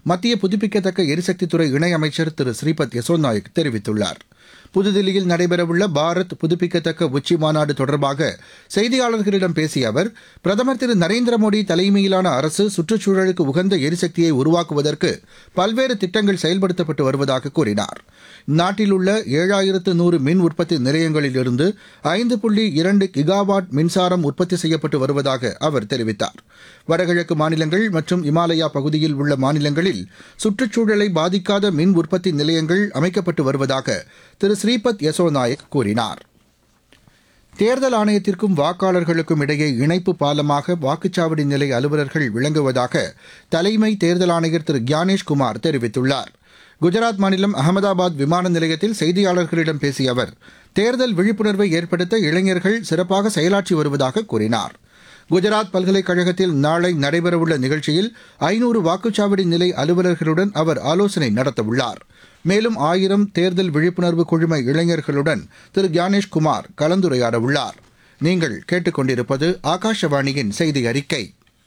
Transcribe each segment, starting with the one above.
மத்திய புதுப்பிக்கத்தக்க எரிசக்தித்துறை இணையமைச்சர் திரு ஸ்ரீபத் யசோ நாயக் தெரிவித்துள்ளார் புதுதில்லியில் நடைபெறவுள்ள பாரத் புதுப்பிக்கத்தக்க உச்சி மாநாடு தொடர்பாக செய்தியாளர்களிடம் பேசிய அவர் பிரதமர் திரு நரேந்திர மோடி தலைமையிலான அரசு சுற்றுச்சூழலுக்கு உகந்த எரிசக்தியை உருவாக்குவதற்கு பல்வேறு திட்டங்கள் செயல்படுத்தப்பட்டு வருவதாக கூறினார் நாட்டில் உள்ள ஏழாயிரத்து நூறு மின் உற்பத்தி நிலையங்களிலிருந்து ஐந்து புள்ளி இரண்டு கிகாவாட் மின்சாரம் உற்பத்தி செய்யப்பட்டு வருவதாக அவர் தெரிவித்தார் வடகிழக்கு மாநிலங்கள் மற்றும் இமாலயா பகுதியில் உள்ள மாநிலங்களில் சுற்றுச்சூழலை பாதிக்காத மின் உற்பத்தி நிலையங்கள் அமைக்கப்பட்டு வருவதாக திரு ஸ்ரீபத் யசோ நாயக் கூறினார் தேர்தல் ஆணையத்திற்கும் வாக்காளர்களுக்கும் இடையே இணைப்பு பாலமாக வாக்குச்சாவடி நிலை அலுவலர்கள் விளங்குவதாக தலைமை தேர்தல் ஆணையர் திரு கியானேஷ் குமார் தெரிவித்துள்ளார் குஜராத் மாநிலம் அகமதாபாத் விமான நிலையத்தில் செய்தியாளர்களிடம் பேசிய அவர் தேர்தல் விழிப்புணர்வை ஏற்படுத்த இளைஞர்கள் சிறப்பாக செயலாற்றி வருவதாக கூறினார் குஜராத் பல்கலைக்கழகத்தில் நாளை நடைபெறவுள்ள நிகழ்ச்சியில் ஐநூறு வாக்குச்சாவடி நிலை அலுவலர்களுடன் அவர் ஆலோசனை நடத்தவுள்ளார் மேலும் ஆயிரம் தேர்தல் விழிப்புணர்வு குழும இளைஞர்களுடன் திரு கியானேஷ் குமார் கலந்துரையாட உள்ளார் நீங்கள் கேட்டுக்கொண்டிருப்பது ஆகாஷவாணியின் செய்தி அறிக்கை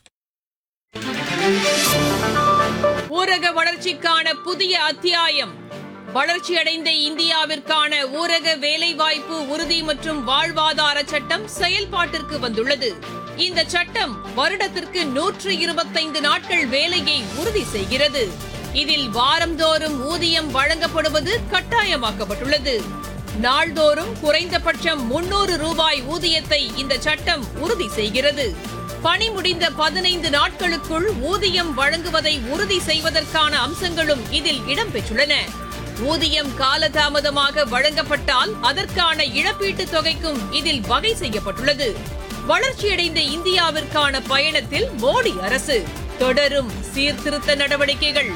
ஊரக வளர்ச்சிக்கான புதிய அத்தியாயம் வளர்ச்சியடைந்த இந்தியாவிற்கான ஊரக வேலைவாய்ப்பு உறுதி மற்றும் வாழ்வாதார சட்டம் செயல்பாட்டிற்கு வந்துள்ளது இந்த சட்டம் வருடத்திற்கு நூற்று இருபத்தைந்து நாட்கள் வேலையை உறுதி செய்கிறது இதில் வாரந்தோறும் ஊதியம் வழங்கப்படுவது கட்டாயமாக்கப்பட்டுள்ளது நாள்தோறும் குறைந்தபட்சம் முன்னூறு ரூபாய் ஊதியத்தை இந்த சட்டம் உறுதி செய்கிறது பணி முடிந்த பதினைந்து நாட்களுக்குள் ஊதியம் வழங்குவதை உறுதி செய்வதற்கான அம்சங்களும் இதில் இடம்பெற்றுள்ளன ஊதியம் காலதாமதமாக வழங்கப்பட்டால் அதற்கான இழப்பீட்டுத் தொகைக்கும் இதில் வகை செய்யப்பட்டுள்ளது வளர்ச்சியடைந்த இந்தியாவிற்கான பயணத்தில் மோடி அரசு தொடரும் சீர்திருத்த நடவடிக்கைகள்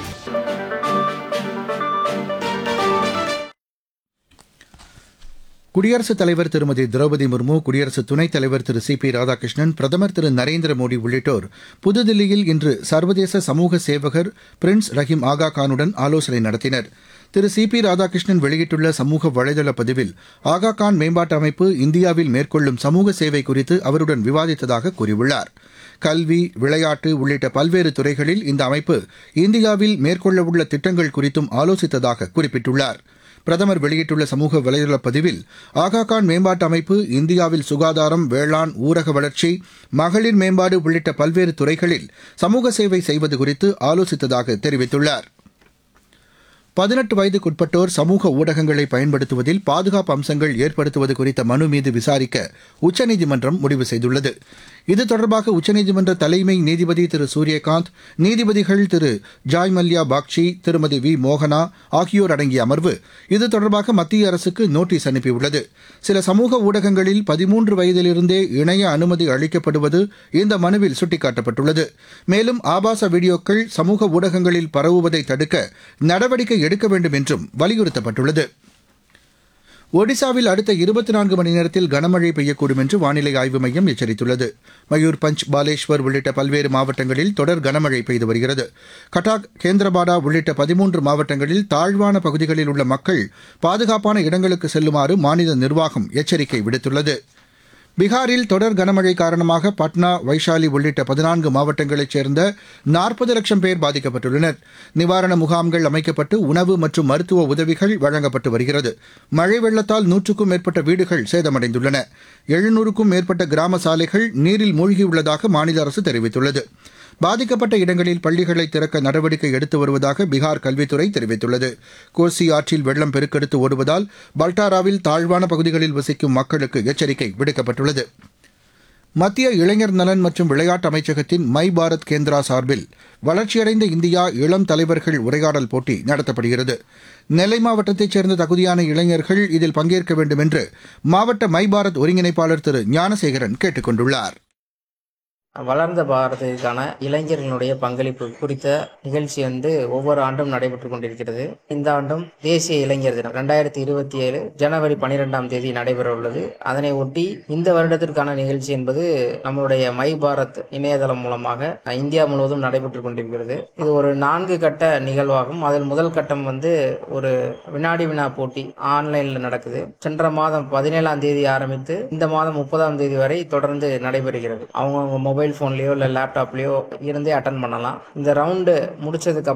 குடியரசுத் தலைவர் திருமதி திரௌபதி முர்மு குடியரசு துணைத் தலைவர் திரு சி பி ராதாகிருஷ்ணன் பிரதமர் திரு நரேந்திர மோடி உள்ளிட்டோர் புதுதில்லியில் இன்று சர்வதேச சமூக சேவகர் பிரின்ஸ் ரஹீம் ஆகா கானுடன் ஆலோசனை நடத்தினர் திரு சி பி ராதாகிருஷ்ணன் வெளியிட்டுள்ள சமூக வலைதள பதிவில் ஆகா கான் மேம்பாட்டு அமைப்பு இந்தியாவில் மேற்கொள்ளும் சமூக சேவை குறித்து அவருடன் விவாதித்ததாக கூறியுள்ளார் கல்வி விளையாட்டு உள்ளிட்ட பல்வேறு துறைகளில் இந்த அமைப்பு இந்தியாவில் மேற்கொள்ளவுள்ள திட்டங்கள் குறித்தும் ஆலோசித்ததாக குறிப்பிட்டுள்ளார் பிரதமர் வெளியிட்டுள்ள சமூக வலைதள பதிவில் ஆகா கான் மேம்பாட்டு அமைப்பு இந்தியாவில் சுகாதாரம் வேளாண் ஊரக வளர்ச்சி மகளிர் மேம்பாடு உள்ளிட்ட பல்வேறு துறைகளில் சமூக சேவை செய்வது குறித்து ஆலோசித்ததாக தெரிவித்துள்ளார் பதினெட்டு வயதுக்குட்பட்டோர் சமூக ஊடகங்களை பயன்படுத்துவதில் பாதுகாப்பு அம்சங்கள் ஏற்படுத்துவது குறித்த மனு மீது விசாரிக்க உச்சநீதிமன்றம் முடிவு செய்துள்ளது இது தொடர்பாக உச்சநீதிமன்ற தலைமை நீதிபதி திரு சூரியகாந்த் நீதிபதிகள் திரு ஜாய் மல்யா பாக்ஷி திருமதி வி மோகனா ஆகியோர் அடங்கிய அமர்வு இது தொடர்பாக மத்திய அரசுக்கு நோட்டீஸ் அனுப்பியுள்ளது சில சமூக ஊடகங்களில் பதிமூன்று வயதிலிருந்தே இணைய அனுமதி அளிக்கப்படுவது இந்த மனுவில் சுட்டிக்காட்டப்பட்டுள்ளது மேலும் ஆபாச வீடியோக்கள் சமூக ஊடகங்களில் பரவுவதை தடுக்க நடவடிக்கை எடுக்க வேண்டும் என்றும் வலியுறுத்தப்பட்டுள்ளது ஒடிசாவில் அடுத்த இருபத்தி நான்கு மணி நேரத்தில் கனமழை பெய்யக்கூடும் என்று வானிலை ஆய்வு மையம் எச்சரித்துள்ளது மயூர்பஞ்ச் பாலேஸ்வர் உள்ளிட்ட பல்வேறு மாவட்டங்களில் தொடர் கனமழை பெய்து வருகிறது கட்டாக் கேந்திரபாடா உள்ளிட்ட பதிமூன்று மாவட்டங்களில் தாழ்வான பகுதிகளில் உள்ள மக்கள் பாதுகாப்பான இடங்களுக்கு செல்லுமாறு மாநில நிர்வாகம் எச்சரிக்கை விடுத்துள்ளது பீகாரில் தொடர் கனமழை காரணமாக பட்னா வைஷாலி உள்ளிட்ட பதினான்கு மாவட்டங்களைச் சேர்ந்த நாற்பது லட்சம் பேர் பாதிக்கப்பட்டுள்ளனர் நிவாரண முகாம்கள் அமைக்கப்பட்டு உணவு மற்றும் மருத்துவ உதவிகள் வழங்கப்பட்டு வருகிறது மழை வெள்ளத்தால் நூற்றுக்கும் மேற்பட்ட வீடுகள் சேதமடைந்துள்ளன எழுநூறுக்கும் மேற்பட்ட கிராம சாலைகள் நீரில் மூழ்கியுள்ளதாக மாநில அரசு தெரிவித்துள்ளது பாதிக்கப்பட்ட இடங்களில் பள்ளிகளை திறக்க நடவடிக்கை எடுத்து வருவதாக பீகார் கல்வித்துறை தெரிவித்துள்ளது கோசி ஆற்றில் வெள்ளம் பெருக்கெடுத்து ஓடுவதால் பல்டாராவில் தாழ்வான பகுதிகளில் வசிக்கும் மக்களுக்கு எச்சரிக்கை விடுக்கப்பட்டுள்ளது மத்திய இளைஞர் நலன் மற்றும் விளையாட்டு அமைச்சகத்தின் மை பாரத் கேந்திரா சார்பில் வளர்ச்சியடைந்த இந்தியா இளம் தலைவர்கள் உரையாடல் போட்டி நடத்தப்படுகிறது நெல்லை மாவட்டத்தைச் சேர்ந்த தகுதியான இளைஞர்கள் இதில் பங்கேற்க வேண்டும் என்று மாவட்ட மை பாரத் ஒருங்கிணைப்பாளர் திரு ஞானசேகரன் கேட்டுக் கொண்டுள்ளார் வளர்ந்த பாரதத்திற்கான இளைஞர்களுடைய பங்களிப்பு குறித்த நிகழ்ச்சி வந்து ஒவ்வொரு ஆண்டும் நடைபெற்று கொண்டிருக்கிறது இந்த ஆண்டும் தேசிய இளைஞர் தினம் ரெண்டாயிரத்தி இருபத்தி ஏழு ஜனவரி பனிரெண்டாம் தேதி நடைபெற உள்ளது அதனை ஒட்டி இந்த வருடத்திற்கான நிகழ்ச்சி என்பது நம்மளுடைய மை பாரத் இணையதளம் மூலமாக இந்தியா முழுவதும் நடைபெற்று கொண்டிருக்கிறது இது ஒரு நான்கு கட்ட நிகழ்வாகும் அதில் முதல் கட்டம் வந்து ஒரு வினாடி வினா போட்டி ஆன்லைனில் நடக்குது சென்ற மாதம் பதினேழாம் தேதி ஆரம்பித்து இந்த மாதம் முப்பதாம் தேதி வரை தொடர்ந்து நடைபெறுகிறது அவங்கவுங்க மொபைல் ஃபோன்லேயோ இல்லை லேப்டாப்லேயோ இருந்தே அட்டன் பண்ணலாம் இந்த ரவுண்டு முடிச்சதுக்கு